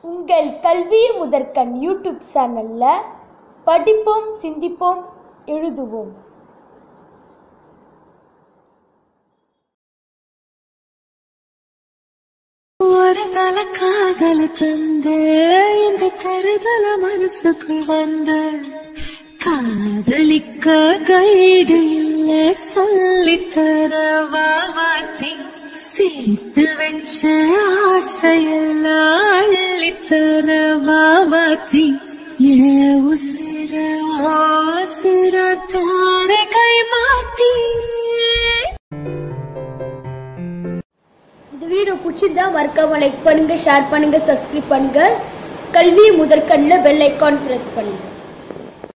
உங்கள் கல்வி முதற்கண் யூடியூப் சேனல்ல படிப்போம் சிந்திப்போம் எழுதுவோம் ஒரு தல காதல தந்த இந்த கருதல மனசுக்குள் வந்த காதலிக்க கைடு இல்ல சொல்லித்தர வாவாச்சி சேர்த்து வச்ச ஆசையெல்லாம் அள்ளித்தர வாவாச்சி ஏ உசிர உசிர தார கை மாத்தி இந்த வீடியோ பிடிச்சிருந்தா மறக்காம லைக் பண்ணுங்க ஷேர் பண்ணுங்க சப்ஸ்கிரைப் பண்ணுங்க கல்வி முதற்கண்ணில் பெல் ஐக்கான் பிரஸ் பண்ணுங்க